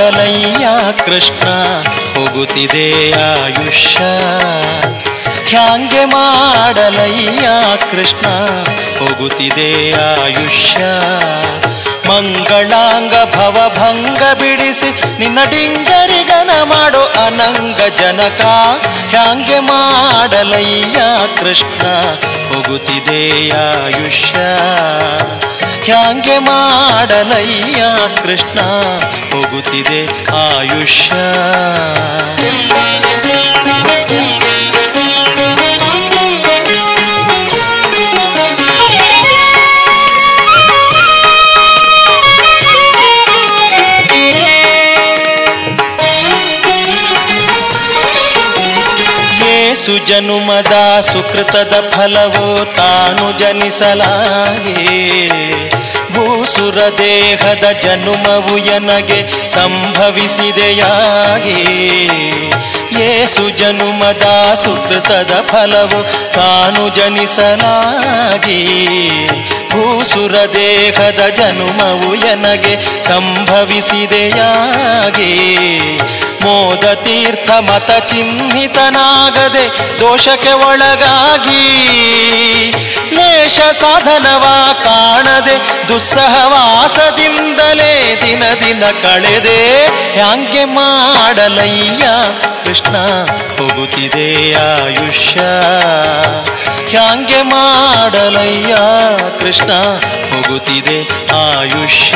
ಮಾಡಲಯ್ಯ ಕೃಷ್ಣ ಹೋಗುತ್ತಿದೆ ಆಯುಷ್ಯ ಹ್ಯಾಂಗೆ ಮಾಡಲಯ್ಯ ಕೃಷ್ಣ ಹೋಗುತ್ತಿದೆ ಆಯುಷ್ಯ ಮಂಗಳಾಂಗ ಭವಭಂಗ ಬಿಡಿಸಿ ನಿನ್ನ ಡಿಂಗರಿಗನ ಮಾಡೋ ಅನಂಗ ಜನಕ ಹ್ಯಾಂಗೆ ಮಾಡಲಯ್ಯ ಕೃಷ್ಣ ಹೋಗುತ್ತಿದೆ ಆಯುಷ್ಯ ಹ್ಯಾಂಗೆ ಮಾಡಲಯ್ಯ ಕೃಷ್ಣ ಹೋಗುತ್ತಿದೆ ಆಯುಷ್ಯ ಏಸು ಜನುಮದ ಸುಕೃತದ ಫಲವು ತಾನು ಜನಿಸಲಾಗೆ ಭೂಸುರ ದೇಹದ ಜನುಮವು ಎನಗೆ ಸಂಭವಿಸಿದೆಯಾಗೆ ಏಸು ಜನುಮದ ಸುಕೃತದ ಫಲವು ತಾನು ಜನಿಸಲಾಗಿ ಭೂಸುರ ದೇಹದ ಜನುಮವು ಎನಗೆ ಸಂಭವಿಸಿದೆಯಾಗೆ ಮೋದ ತೀರ್ಥ ಮತ ಚಿಹ್ನಿತನಾಗದೆ ದೋಷಕ್ಕೆ ಒಳಗಾಗಿ ಲೇಷ ಸಾಧನವ ಕಾಣದೆ ದುಸ್ಸಹವಾಸದಿಂದಲೇ ದಿನ ದಿನ ಕಳೆದೆ ಹ್ಯಾಂಗೆ ಮಾಡಲಯ್ಯ ಕೃಷ್ಣ ಹೋಗುತ್ತಿದೆ ಆಯುಷ್ಯ ಹ್ಯಾಂಗೆ ಮಾಡಲಯ್ಯ ಕೃಷ್ಣ ಹೋಗುತ್ತಿದೆ ಆಯುಷ್ಯ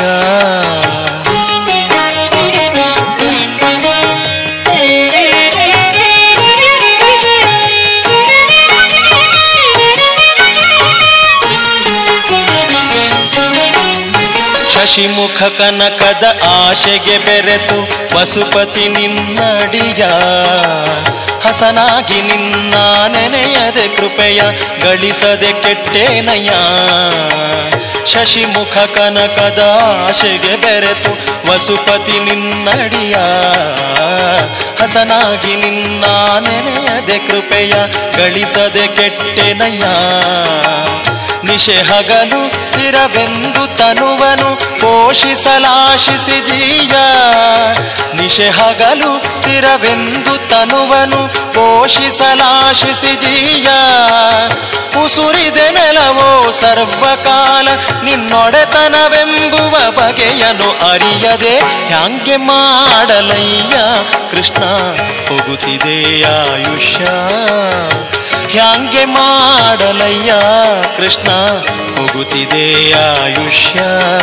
ಶಶಿಮುಖ ಕನಕದ ಆಶೆಗೆ ಬೆರೆತು ಪಶುಪತಿ ನಿನ್ನಡಿಯ ಹಸನಾಗಿ ನಿನ್ನ ನೆನೆಯದೆ ಕೃಪೆಯ ಗಳಿಸದೆ ಕೆಟ್ಟೇನಯ್ಯ ಶಶಿಮುಖ ಕನಕದ ಆಶೆಗೆ ಬೆರೆತು ವಸುಪತಿ ನಿನ್ನಡಿಯ ಹಸನಾಗಿ ನಿನ್ನ ನೆನೆಯದೆ ಕೃಪೆಯ ಗಳಿಸದೆ ಕೆಟ್ಟೆನಯ್ಯ ನಿಶೆ ಹಗಲು ಸ್ಥಿರವೆಂದು ತನುವನು ಪೋಷಿಸಲಾಶಿಸಿ ಜೀಯ ನಿಶೆ ಹಗಲು ಸ್ಥಿರವೆಂದು ತನುವನು ಪೋಷಿಸಲಾಶಿಸಿ ಜೀಯ ಉಸುರಿದೆ ನೆಲವೋ ಸರ್ವಕಾಲ ನಿನ್ನೊಡೆತನವೆಂಬುವ ಬಗೆಯನು ಅರಿಯದೆ ಹ್ಯಾಂಗೆ ಮಾಡಲಯ್ಯ ಕೃಷ್ಣ ಹೋಗುತ್ತಿದೆ ಆಯುಷ್ಯ ಹ್ಯಾಂಗೆ ಮಾಡಲಯ್ಯ ಕೃಷ್ಣ ಹೋಗುತ್ತಿದೆ ಆಯುಷ್ಯ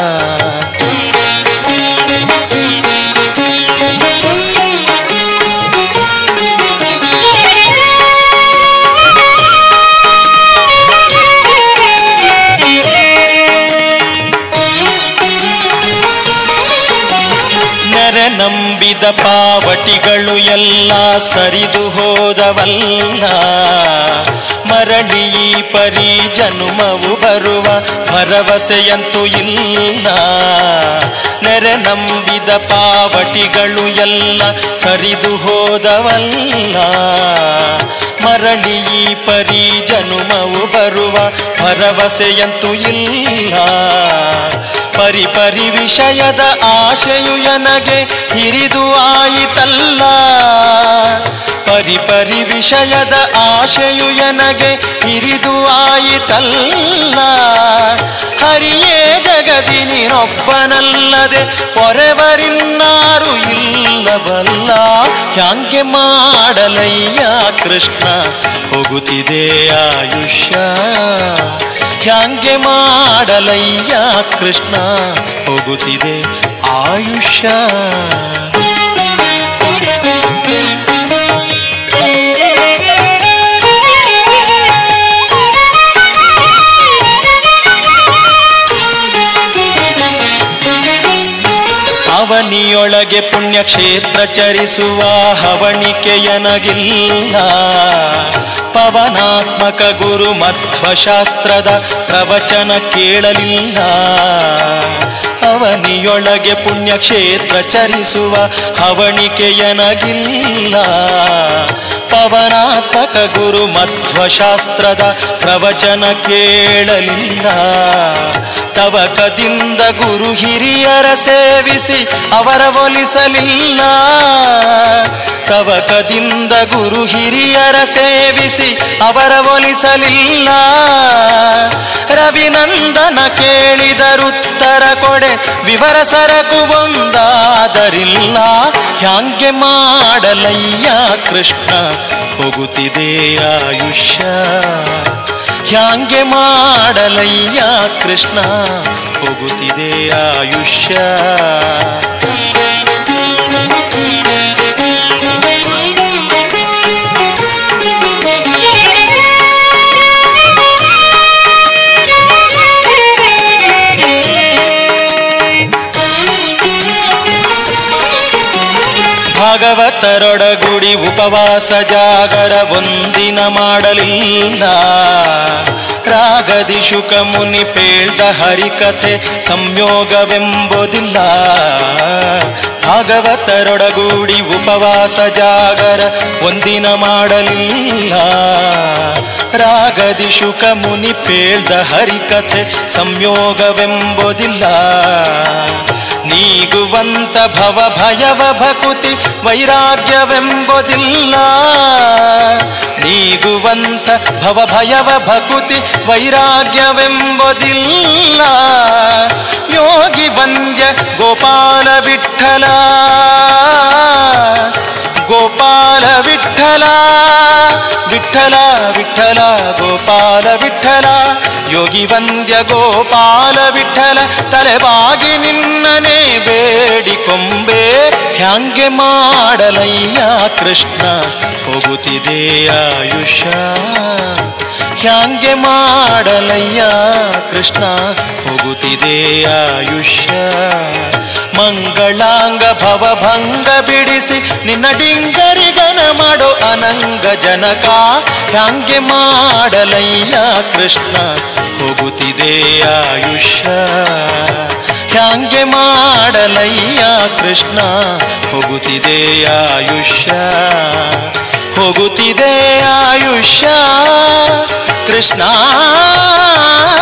ನೆರೆ ನಂಬಿದ ಪಾವಟಿಗಳು ಎಲ್ಲ ಸರಿದು ಹೋದವಲ್ಲ ಮರಳಿ ಈ ಪರಿ ಜನುಮವು ಬರುವ ಭರವಸೆಯಂತೂ ಇಲ್ಲ ನೆರೆ ನಂಬಿದ ಪಾವಟಿಗಳು ಎಲ್ಲ ಸರಿದು ಹೋದವಲ್ಲ ಮರಳಿ ಈ ಪರಿ ಜನುಮವು ಬರುವ ಭರವಸೆಯಂತೂ ಇಲ್ಲ ಪರಿ ಪರಿ ವಿಷಯದ ಆಶೆಯು ಎನಗೆ ಹಿರಿದು ಆಯಿತಲ್ಲ ಪರಿ ಪರಿ ವಿಷಯದ ಆಶೆಯು ಎನಗೆ ಹಿರಿದು ಆಯಿತಲ್ಲ ಹರಿಯೇ ಜಗದಿ ನೀನೊಬ್ಬನಲ್ಲದೆ ಪೊರೆವರಿನ್ನಾರು ಇಲ್ಲವಲ್ಲ ಹ್ಯಾಂಗೆ ಮಾಡಲಯ್ಯ ಕೃಷ್ಣ ಹೋಗುತ್ತಿದೆ ಆಯುಷ್ಯ ಹ್ಯಾಂಗೆ ಮಾಡಲಯ್ಯ ಕೃಷ್ಣ ಹೋಗುತ್ತಿದೆ ಆಯುಷ್ಯ ಅವನಿಯೊಳಗೆ ಪುಣ್ಯಕ್ಷೇತ್ರ ಚರಿಸುವ ಹವಣಿಕೆಯನಗಿಲ್ಲ ಪವನಾತ್ಮಕ ಗುರು ಮಧ್ವಶಾಸ್ತ್ರದ ಪ್ರವಚನ ಕೇಳಲಿಲ್ಲ ಅವನಿಯೊಳಗೆ ಪುಣ್ಯಕ್ಷೇತ್ರ ಚರಿಸುವ ಹವಣಿಕೆಯನಗಿಲ್ಲ ಪವನಾತ್ಮಕ ಗುರು ಮಧ್ವಶಾಸ್ತ್ರದ ಪ್ರವಚನ ಕೇಳಲಿಲ್ಲ ತವಕದಿಂದ ಗುರು ಹಿರಿಯರ ಸೇವಿಸಿ ಅವರ ಒಲಿಸಲಿಲ್ಲ ತವಕದಿಂದ ಗುರು ಹಿರಿಯರ ಸೇವಿಸಿ ಅವರ ಒಲಿಸಲಿಲ್ಲ ರವಿನಂದನ ಕೇಳಿದರುತ್ತರ ಕೊಡೆ ವಿವರ ಸರಕು ಒಂದಾದರಿಲ್ಲ ಹ್ಯಾಂಗೆ ಮಾಡಲಯ್ಯ ಕೃಷ್ಣ ಹೋಗುತ್ತಿದೆ ಆಯುಷ್ಯ ಹ್ಯಾಂಗೆ ಮಾಡಲಯ್ಯ ಕೃಷ್ಣ ಹೋಗುತ್ತಿದೆ ಆಯುಷ್ಯ ಭಾಗವತರೊಡಗುಡಿ ಉಪವಾಸ ಜಾಗರ ಒಂದಿನ ಮಾಡಲಿಲ್ಲ ರಾಗದಿ ಶುಕ ಮುನಿ ಪೇಳ್ದ ಹರಿಕಥೆ ಸಂಯೋಗವೆಂಬುದಿಲ್ಲ ಭಾಗವತರೊಡಗೂಡಿ ಉಪವಾಸ ಜಾಗರ ಒಂದಿನ ಮಾಡಲಿಲ್ಲ ರಾಗದಿ ಶುಕ ಮುನಿ ಪೇಳ್ದ ಹರಿಕಥೆ ಸಂಯೋಗವೆಂಬುದಿಲ್ಲ ನೀಗುವಂತ ಭವ ಭಯವ ಭಕುತಿ ವೈರಾಗ್ಯವೆಂಬುದಿಲ್ಲ ನೀಗುವಂತ ಭವ ಭಯವ ಭಕುತಿ ವೈರಾಗ್ಯವೆಂಬುದಿಲ್ಲ ಯೋಗಿ ವಂದ್ಯ ಗೋಪಾಲ ವಿಠಲ ಗೋಪಾಲ ವಿಠಲ ವಿಠಲ ವಿಠಲ ಗೋಪಾಲ ವಿಠಲ ಯೋಗಿ ವಂದ್ಯ ಗೋಪಾಲ ವಿಠಲ ತಲೆಬಾಗಿ ನಿನ್ನನೆ ಬೇಡಿಕೊಂಬೆ ಹ್ಯಾಂಗೆ ಮಾಡಲಯ್ಯ ಕೃಷ್ಣ ಹೋಗುತ್ತಿದೆ ಆಯುಷ ಹ್ಯಾಂಗೆ ಮಾಡಲಯ್ಯ ಕೃಷ್ಣ ಹೋಗುತ್ತಿದೆ ಆಯುಷ್ಯ ಮಂಗಳಾಂಗ ಭವಭಂಗ ಬಿಡಿಸಿ ನಿನ್ನ ಡಿಂಗರಿಗನ ಮಾಡೋ ಅನಂಗ ಜನಕ ಹ್ಯಾಂಗೆ ಮಾಡಲಯ್ಯ ಕೃಷ್ಣ ಹೋಗುತ್ತಿದೆ ಆಯುಷ್ಯ ಹ್ಯಾಂಗೆ ಮಾಡಲಯ್ಯ ಕೃಷ್ಣ ಹೋಗುತ್ತಿದೆ ಆಯುಷ್ಯ ಹೋಗುತ್ತಿದೆ ಆಯುಷ್ಯ ಕೃಷ್ಣ